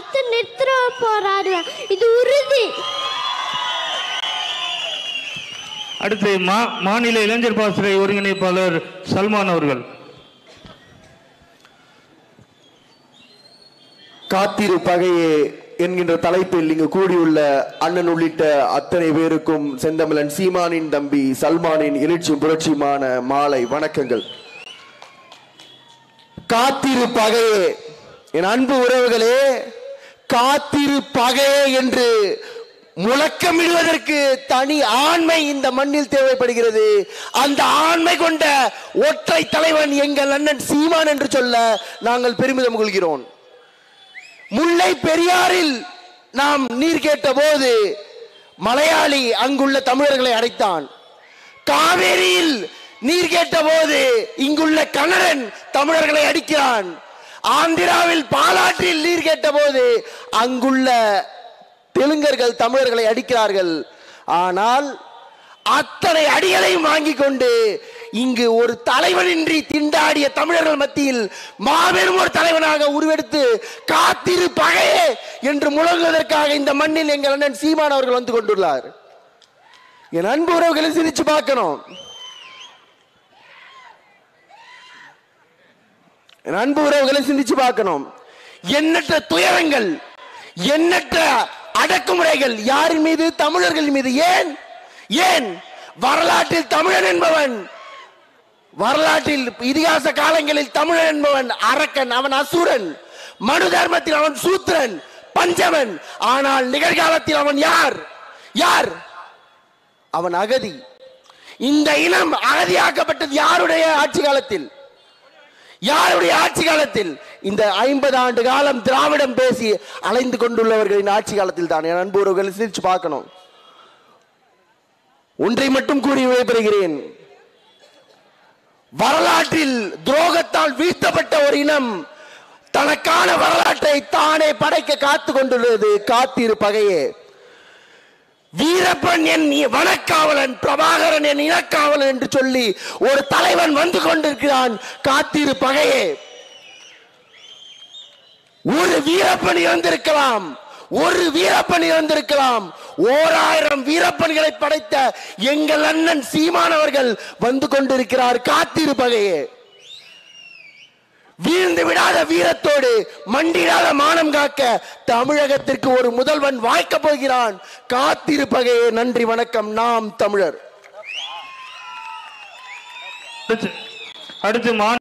பார்த்து நிறுத்த போராடுவேன் இது உறுதி அடுத்து மா மாநில இளைஞர் பாசறை ஒருங்கிணைப்பாளர் சல்மான் அவர்கள் காத்திரு பகையே என்கின்ற தலைப்பில் இங்கு கூடியுள்ள அண்ணன் உள்ளிட்ட அத்தனை பேருக்கும் செந்தமிழன் சீமானின் தம்பி சல்மானின் எழுச்சி புரட்சியுமான மாலை வணக்கங்கள் காத்திரு பகையே என் அன்பு உறவுகளே காத்திரு பகையே என்று முழக்கமிடுவதற்கு தனி ஆண்மை இந்த மண்ணில் தேவைப்படுகிறது அந்த ஆண்மை கொண்ட ஒற்றை தலைவன் எங்கள் அண்ணன் சீமான் என்று சொல்ல நாங்கள் பெருமிதம் கொள்கிறோம் முல்லை பெரியாறில் நாம் நீர் கேட்ட போது மலையாளி அங்குள்ள தமிழர்களை அடைத்தான் காவேரியில் நீர் கேட்ட போது இங்குள்ள கன்னடன் தமிழர்களை அடிக்கிறான் ஆந்திராவில் பாலாற்றில் நீர் கேட்ட போது அங்குள்ள தெலுங்கர்கள் தமிழர்களை அடிக்கிறார்கள் ஆனால் அத்தனை அடிகளையும் வாங்கிக் கொண்டு இங்கு ஒரு தலைவனின்றி திண்டாடிய தமிழர்கள் மத்தியில் மாபெரும் ஒரு தலைவனாக உருவெடுத்து காத்திரு பகையே என்று முழங்குவதற்காக இந்த மண்ணில் எங்கள் அண்ணன் சீமான் அவர்கள் வந்து கொண்டுள்ளார் என் அன்பு உறவுகளை சிரிச்சு பார்க்கணும் என் அன்பு உறவுகளை சிந்திச்சு பார்க்கணும் எண்ணற்ற துயரங்கள் எண்ணற்ற அடக்குமுறைகள் யாரின் மீது தமிழர்கள் மீது ஏன் ஏன் வரலாற்றில் தமிழன் என்பவன் வரலாற்றில் இதிகாச காலங்களில் தமிழன் என்பவன் அரக்கன் அவன் அசுரன் மனு தர்மத்தில் அவன் சூத்திரன் பஞ்சவன் ஆனால் நிகழ்காலத்தில் அவன் யார் யார் அவன் அகதி இந்த இனம் அகதியாக்கப்பட்டது யாருடைய ஆட்சி காலத்தில் யாருடைய ஆட்சி காலத்தில் இந்த ஐம்பது ஆண்டு காலம் திராவிடம் பேசி அலைந்து கொண்டுள்ளவர்களின் ஆட்சி காலத்தில் தான் என் அன்பு உறவுகளை சிரிச்சு பார்க்கணும் ஒன்றை மட்டும் கூறி விடைபெறுகிறேன் வரலாற்றில் துரோகத்தால் வீழ்த்தப்பட்ட ஒரு இனம் தனக்கான வரலாற்றை தானே படைக்க காத்து கொண்டுள்ளது காத்திரு பகையே வீரப்பன் என் வனக்காவலன் பிரபாகரன் என் இனக்காவலன் என்று சொல்லி ஒரு தலைவன் வந்து கொண்டிருக்கிறான் காத்திரு பகையே ஒரு வீரப்பன் இறந்திருக்கலாம் ஒரு வீரப்பன் இறந்திருக்கலாம் ஓராயிரம் வீரப்பன்களை படைத்த எங்கள் அண்ணன் சீமானவர்கள் வந்து கொண்டிருக்கிறார் காத்திரு பகையே வீழ்ந்து விடாத வீரத்தோடு மண்டிடாத மானம் காக்க தமிழகத்திற்கு ஒரு முதல்வன் வாய்க்கப் போகிறான் காத்திரு பகையே நன்றி வணக்கம் நாம் தமிழர் அடுத்து அடுத்து மா